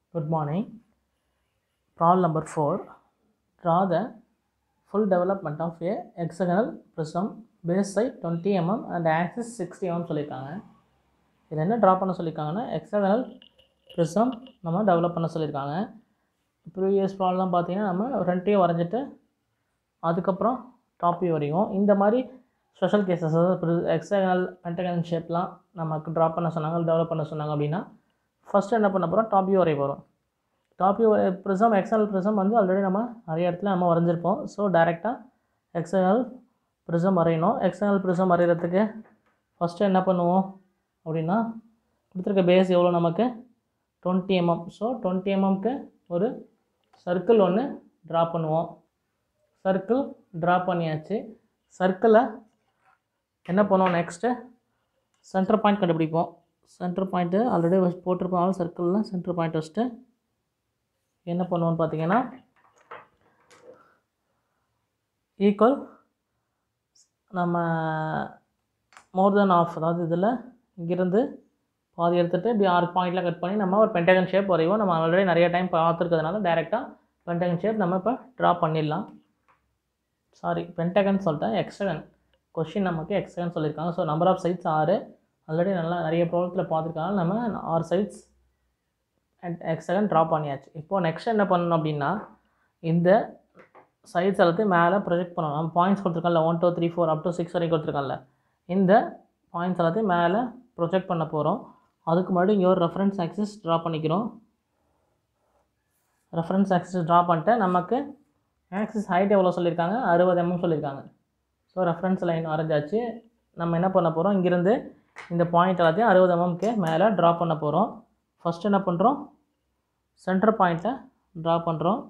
Good morning. Problem number 4. Draw the full development of a hexagonal prism base side 20 mm and axis 60 mm சொல்லியிருக்காங்க இதில் என்ன draw பண்ண சொல்லியிருக்காங்கன்னா hexagonal prism நம்ம develop பண்ண சொல்லியிருக்காங்க ப்ரீவியஸ் ப்ராப்ளம் பார்த்தீங்கன்னா நம்ம ஃப்ரண்ட்டையும் வரைஞ்சிட்டு அதுக்கப்புறம் டாப் வியூ வரையும் இந்த மாதிரி ஸ்பெஷல் கேசஸ் அதாவது எக்ஸாகனல் பென்டகனல் ஷேப்லாம் நமக்கு ட்ரா பண்ண சொன்னாங்க டெவலப் பண்ண சொன்னாங்க அப்படின்னா ஃபஸ்ட்டு என்ன பண்ண போகிறோம் டாப் வியூ வரைய போகிறோம் top view prism hexagonal prism வந்து ஆல்ரெடி நம்ம நிறைய இடத்துல நம்ம வரைஞ்சிருப்போம் ஸோ டேரெக்டாக எக்ஸனல் ப்ரிசம் வரையணும் எக்ஸனல் ப்ரிசம் வரைகிறதுக்கு ஃபஸ்ட்டு என்ன பண்ணுவோம் அப்படின்னா கொடுத்துருக்க பேஸ் எவ்வளோ நமக்கு டுவெண்ட்டி எம்எம் ஸோ டுவெண்ட்டி எம்எம்க்கு ஒரு சர்க்கிள் ஒன்று ட்ரா பண்ணுவோம் சர்க்கிள் ட்ரா பண்ணியாச்சு சர்க்கிளை என்ன பண்ணுவோம் நெக்ஸ்ட்டு சென்டர் பாயிண்ட் கண்டுபிடிப்போம் சென்டர் பாயிண்ட்டு ஆல்ரெடி போட்டிருப்போம் சர்க்கிளில் சென்டர் பாயிண்ட் வச்சுட்டு என்ன பண்ணுவோம்னு பார்த்தீங்கன்னா ஈக்குவல் நம்ம மோர் தென் ஆஃப் அதாவது இதில் இங்கேருந்து பாதி எடுத்துகிட்டு இப்படி ஆறு பாயிண்டில் கட் பண்ணி நம்ம ஒரு பென்டகன் ஷேப் வரைவோம் நம்ம ஆல்ரெடி நிறைய டைம் பார்த்துருக்கிறதுனால டேரெக்டாக பென்டகன் ஷேப் நம்ம இப்போ ட்ரா பண்ணிடலாம் சாரி பென்டகன் சொல்லிட்டேன் எக்ஸகன் கொஷின் நமக்கு எக்ஸகன் சொல்லியிருக்காங்க ஸோ நம்பர் ஆஃப் சைட்ஸ் ஆறு ஆல்ரெடி நல்லா நிறைய ப்ராப்ளத்தில் பார்த்துருக்காங்க நம்ம ஆறு சைட்ஸ் எக்ஸகன் ட்ரா பண்ணியாச்சு இப்போது நெக்ஸ்ட் என்ன பண்ணணும் அப்படின்னா இந்த சைட்ஸ் எல்லாத்தையும் மேலே ப்ரொஜெக்ட் பண்ணணும் நம்ம பாயிண்ட்ஸ் கொடுத்துருக்கோம்ல one two three four up to six வரைக்கும் கொடுத்துருக்கோம்ல இந்த பாயிண்ட்ஸ் எல்லாத்தையும் மேலே ப்ரொஜெக்ட் பண்ண போகிறோம் அதுக்கு முன்னாடி இங்கே ஒரு ரெஃபரன்ஸ் ஆக்சிஸ் ட்ரா பண்ணிக்கிறோம் ரெஃபரன்ஸ் ஆக்சிஸ் ட்ரா பண்ணிட்டு நமக்கு ஆக்சிஸ் ஹைட் எவ்வளோ சொல்லியிருக்காங்க அறுபது எம்எம் சொல்லியிருக்காங்க ஸோ ரெஃபரன்ஸ் லைன் வரைஞ்சாச்சு நம்ம என்ன பண்ண போகிறோம் இங்கேருந்து இந்த பாயிண்ட் எல்லாத்தையும் அறுபது எம்எம்க்கு மேலே ட்ரா பண்ண போகிறோம் ஃபஸ்ட் என்ன பண்ணுறோம் சென்டர் பாயிண்ட்டை ட்ரா பண்ணுறோம்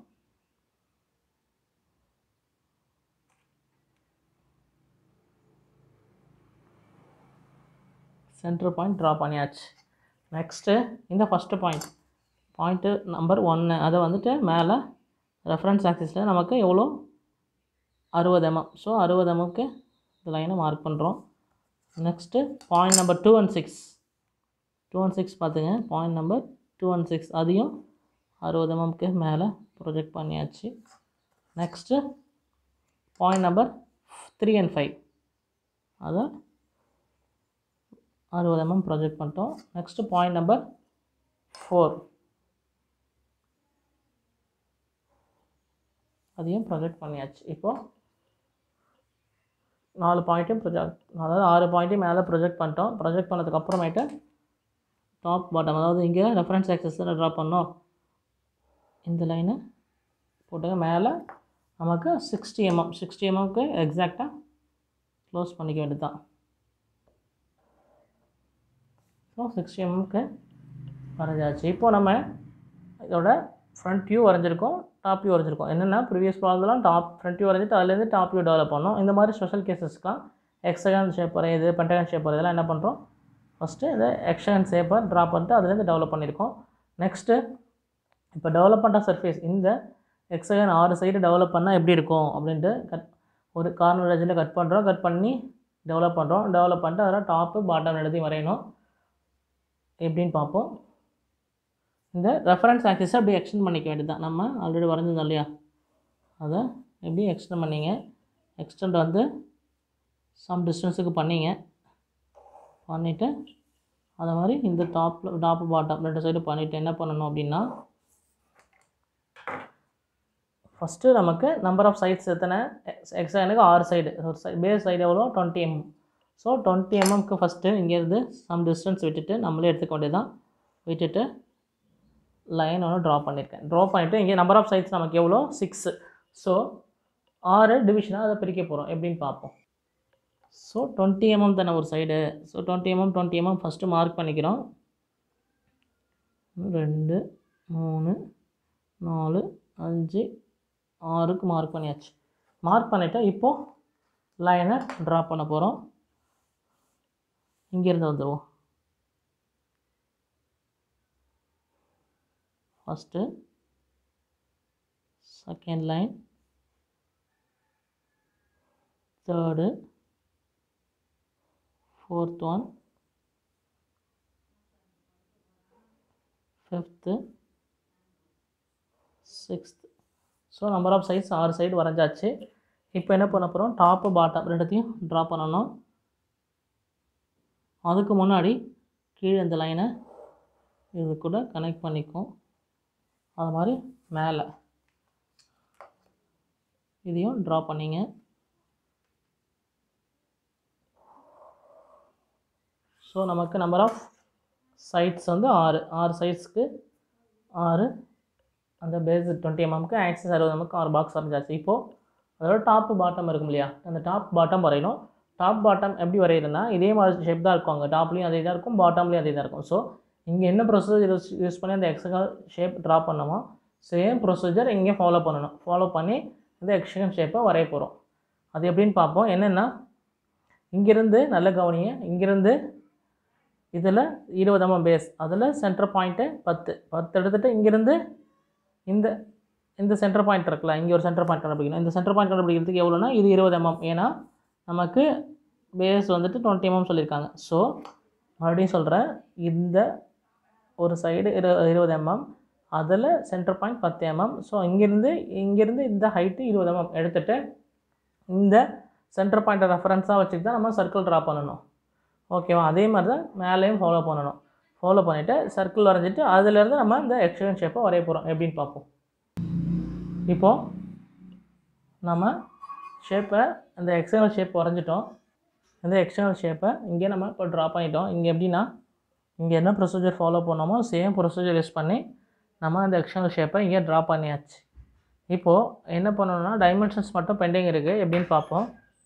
சென்டர் பாயிண்ட் ட்ரா பண்ணியாச்சு நெக்ஸ்ட்டு இந்த ஃபஸ்ட்டு பாயிண்ட் பாயிண்ட்டு நம்பர் ஒன்று அதை வந்துட்டு மேலே ரெஃபரன்ஸ் ஆக்சிஸில் நமக்கு எவ்வளோ அறுபது எம்எம் ஸோ அறுபது எம்எம்க்கு இந்த லைனை மார்க் பண்ணுறோம் next point number two and six two and six பார்த்துங்க point number two and six அதையும் அறுபது எம்எம்க்கு மேலே ப்ரொஜெக்ட் பண்ணியாச்சு next point number three and five அதை அறுபது எம்எம் ப்ரொஜெக்ட் பண்ணிட்டோம் நெக்ஸ்ட்டு பாயிண்ட் நம்பர் ஃபோர் அதையும் ப்ரொஜெக்ட் பண்ணியாச்சு இப்போது நாலு பாயிண்ட்டையும் ப்ரொஜெக்ட் அதாவது ஆறு பாயிண்ட்டையும் மேலே ப்ரொஜெக்ட் பண்ணிட்டோம் ப்ரொஜெக்ட் பண்ணதுக்கு அப்புறமேட்டு டாப் பாட்டம் அதாவது இங்கே ரெஃபரன்ஸ் ஆக்சஸில் ட்ரா பண்ணோம் இந்த லைனை போட்டுங்க மேலே நமக்கு சிக்ஸ்டி எம்எம் சிக்ஸ்டி எம்எம்க்கு எக்ஸாக்டாக க்ளோஸ் பண்ணிக்க வேண்டியது தான் ஸோ சிக்ஸ்டி எம்எம்க்கு வரைஞ்சாச்சு இப்போது நம்ம இதோட ஃப்ரண்ட் வியூ வரைஞ்சிருக்கோம் டாப் வியூ வரைஞ்சிருக்கோம் என்னென்னா ப்ரீவியஸ் ப்ராப்ளம்லாம் டாப் ஃப்ரண்ட் வியூ வரைஞ்சிட்டு அதுலேருந்து டாப் வியூ டெவலப் பண்ணோம் இந்த மாதிரி ஸ்பெஷல் கேசஸ்க்கெலாம் எக்ஸகன் ஷேப் வரையுது பென்டகன் ஷேப் வரையதெல்லாம் என்ன பண்ணுறோம் ஃபஸ்ட்டு இந்த எக்ஸகன் ஷேப்பை ட்ரா பண்ணிட்டு அதுலேருந்து டெவலப் பண்ணியிருக்கோம் நெக்ஸ்ட்டு இப்போ டெவலப் பண்ணுற சர்ஃபேஸ் இந்த எக்ஸகன் ஆறு சைடு டெவலப் பண்ணால் எப்படி இருக்கும் அப்படின்ட்டு கட் ஒரு கார்னர் ரேஜில் கட் பண்ணுறோம் கட் பண்ணி டெவலப் பண்ணுறோம் டெவலப் பண்ணிட்டு அதில் டாப்பு பாட்டம் எழுதி வரையணும் எப்படின்னு பார்ப்போம் இந்த ரெஃபரன்ஸ் ஆக்சிஸை அப்படி எக்ஸ்டெண்ட் பண்ணிக்க வேண்டியது தான் நம்ம ஆல்ரெடி வரைஞ்சிருந்தோம் இல்லையா அதை எப்படி எக்ஸ்டெண்ட் பண்ணிங்க எக்ஸ்டெண்ட் வந்து சம் டிஸ்டன்ஸுக்கு பண்ணிங்க பண்ணிவிட்டு அதை மாதிரி இந்த டாப்பில் டாப்பு பாட்டம் ரெண்டு சைடு பண்ணிவிட்டு என்ன பண்ணணும் அப்படின்னா ஃபஸ்ட்டு நமக்கு நம்பர் ஆஃப் சைட்ஸ் எத்தனை எக்ஸானுக்கு ஆறு சைடு ஒரு சைடு பேஸ் சைடு எவ்வளோ டுவெண்ட்டி எம்எம் ஸோ டுவெண்ட்டி எம்எம்க்கு ஃபஸ்ட்டு இங்கேருந்து சம் டிஸ்டன்ஸ் விட்டுட்டு நம்மளே எடுத்துக்க வேண்டியது தான் விட்டுட்டு லைன் ஒன்று ட்ரா பண்ணியிருக்கேன் ட்ரா பண்ணிவிட்டு இங்கே நம்பர் ஆஃப் சைட்ஸ் நமக்கு எவ்வளோ சிக்ஸு ஸோ ஆறு டிவிஷனாக அதை பிரிக்க போகிறோம் எப்படின்னு பார்ப்போம் ஸோ டுவெண்ட்டி எம்எம் தானே ஒரு side so twenty mm twenty mm first mark பண்ணிக்கிறோம் ரெண்டு மூணு நாலு அஞ்சு ஆறுக்கு மார்க் பண்ணியாச்சு மார்க் பண்ணிவிட்டு இப்போது லைனை ட்ரா பண்ண போகிறோம் இங்கேருந்து வந்துடுவோம் first second line third fourth one fifth sixth so number of sides ஆறு சைடு வரைஞ்சாச்சு இப்போ என்ன பண்ண போகிறோம் டாப்பு பாட்டம் ரெண்டுத்தையும் ட்ரா பண்ணணும் அதுக்கு முன்னாடி கீழே இந்த லைனை இது கூட கனெக்ட் பண்ணிக்கும் அது மாதிரி மேலே இதையும் ட்ரா பண்ணிங்க ஸோ நமக்கு நம்பர் ஆஃப் சைட்ஸ் வந்து ஆறு ஆறு சைட்ஸ்க்கு ஆறு அந்த பேஸ் டுவெண்ட்டி எம்எம்க்கு ஆக்சஸ் அறுபது எம்எம்க்கு ஆறு பாக்ஸ் வரைஞ்சாச்சு இப்போது அதோட டாப்பு பாட்டம் இருக்கும் இல்லையா அந்த டாப் பாட்டம் வரையணும் டாப் பாட்டம் எப்படி வரையிறதுனா இதே மாதிரி ஷேப் தான் இருக்கும் அங்கே டாப்லேயும் அதே தான் இருக்கும் பாட்டம்லேயும் அதே தான் இருக்கும் ஸோ இங்கே என்ன ப்ரொசீஜர் யூஸ் யூஸ் பண்ணி அந்த எக்ஸகல் ஷேப் ட்ரா பண்ணோமோ சேம் ப்ரொசீஜர் இங்கே ஃபாலோ பண்ணணும் ஃபாலோ பண்ணி இந்த எக்ஸகன் ஷேப்பை வரைய போகிறோம் அது எப்படின்னு பார்ப்போம் என்னென்னா இங்கேருந்து நல்ல கவனிங்க இங்கேருந்து இதில் இருபது எம்எம் பேஸ் அதில் சென்டர் பாயிண்ட்டு பத்து பத்து எடுத்துகிட்டு இங்கேருந்து இந்த இந்த சென்டர் பாயிண்ட் இருக்குல்ல இங்கே ஒரு சென்டர் பாயிண்ட் கண்டுபிடிக்கணும் இந்த சென்டர் பாயிண்ட் கண்டுபிடிக்கிறதுக்கு எவ்வளோனா இது இருபது எம்எம் ஏன்னா நமக்கு பேஸ் வந்துட்டு டுவெண்ட்டி எம்எம் சொல்லியிருக்காங்க ஸோ மறுபடியும் சொல்கிறேன் இந்த ஒரு சைடு இரு இருபது எம்எம் அதில் சென்டர் பாயிண்ட் பத்து எம்எம் ஸோ இங்கேருந்து இங்கேருந்து இந்த ஹைட்டு இருபது எம்எம் எடுத்துகிட்டு இந்த சென்டர் பாயிண்ட்டை ரெஃபரன்ஸாக வச்சுட்டு தான் நம்ம சர்க்கிள் ட்ரா பண்ணணும் ஓகேவா அதே மாதிரி தான் மேலேயும் ஃபாலோ பண்ணணும் ஃபாலோ பண்ணிவிட்டு சர்க்கிள் வரைஞ்சிட்டு அதுலேருந்து நம்ம இந்த எக்ஸ்டென்ஷன் ஷேப்பை வரைய போகிறோம் எப்படின்னு பார்ப்போம் இப்போது நம்ம ஷேப்பை இந்த எக்ஸ்டர்னல் ஷேப் வரைஞ்சிட்டோம் இந்த எக்ஸ்டர்னல் ஷேப்பை இங்கே நம்ம இப்போ ட்ரா பண்ணிட்டோம் இங்கே எப்படின்னா இங்கே என்ன ப்ரொசீஜர் ஃபாலோ பண்ணோமோ சேம் ப்ரொசீஜர் யூஸ் பண்ணி நம்ம அந்த எக்ஸ்டர்னல் ஷேப்பை இங்கே ட்ரா பண்ணியாச்சு இப்போது என்ன பண்ணணும்னா டைமென்ஷன்ஸ் மட்டும் பெண்டிங் இருக்குது எப்படின்னு பார்ப்போம்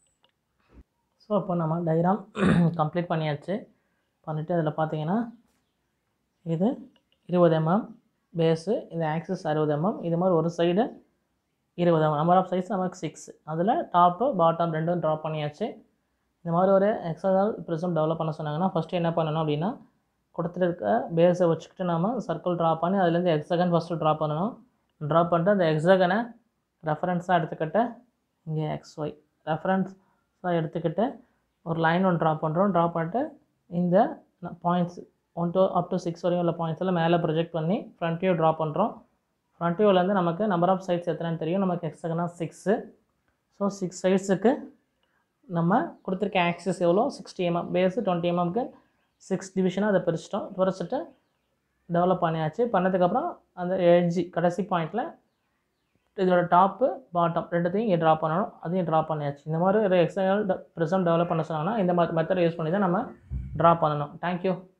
ஸோ இப்போ நம்ம டயக்ராம் கம்ப்ளீட் பண்ணியாச்சு பண்ணிவிட்டு அதில் பார்த்தீங்கன்னா இது இருபது எம்எம் பேஸு இந்த ஆக்சிஸ் அறுபது எம்எம் இது மாதிரி ஒரு சைடு இருபது எம்எம் நம்பர் ஆஃப் சைஸ் நமக்கு சிக்ஸ் அதில் டாப்பு பாட்டம் ரெண்டும் ட்ரா பண்ணியாச்சு இந்த மாதிரி ஒரு எக்ஸல் ப்ரிசம் டெவலப் பண்ண சொன்னாங்கன்னா ஃபஸ்ட்டு என்ன பண்ணணும் அப்படின்னா கொடுத்துருக்க பேஸை வச்சுக்கிட்டு நம்ம சர்க்கிள் ட்ரா பண்ணி அதுலேருந்து எக்ஸகன் ஃபஸ்ட்டு ட்ரா பண்ணணும் ட்ரா பண்ணிட்டு அந்த எக்ஸகனை ரெஃபரன்ஸாக எடுத்துக்கிட்டு இங்கே எக்ஸ் ஒய் ரெஃபரன்ஸாக எடுத்துக்கிட்டு ஒரு லைன் ஒன்று ட்ரா பண்ணுறோம் ட்ரா பண்ணிட்டு இந்த points one two up to six வரையும் உள்ள பாயிண்ட்ஸ் எல்லாம் மேலே ப்ரொஜெக்ட் பண்ணி ஃப்ரண்ட் வியூ ட்ரா பண்ணுறோம் ஃப்ரண்ட் வியூலேருந்து நமக்கு நம்பர் ஆஃப் சைட்ஸ் எத்தனைன்னு தெரியும் நமக்கு எக்ஸகனா சிக்ஸு ஸோ சிக்ஸ் சைட்ஸுக்கு நம்ம கொடுத்துருக்க ஆக்சஸ் எவ்வளோ சிக்ஸ்டி எம்எம் பேஸு டுவெண்ட்டி எம்எம்க்கு சிக்ஸ் டிவிஷனாக அதை பிரிச்சிட்டோம் பிரிச்சுட்டு டெவலப் பண்ணியாச்சு பண்ணதுக்கப்புறம் அந்த எட்ஜி கடைசி பாயிண்டில் இதோட டாப்பு பாட்டம் ரெண்டுத்தையும் இங்கே ட்ரா பண்ணணும் அதையும் ட்ரா பண்ணியாச்சு இந்த மாதிரி ஒரு எக்ஸல் ப்ரிசம் டெவலப் பண்ண சொன்னாங்கன்னா இந்த மாதிரி மெத்தட் யூஸ் பண்ணி தான் நம்ம ட்ரா பண்ணணும் தேங்க்யூ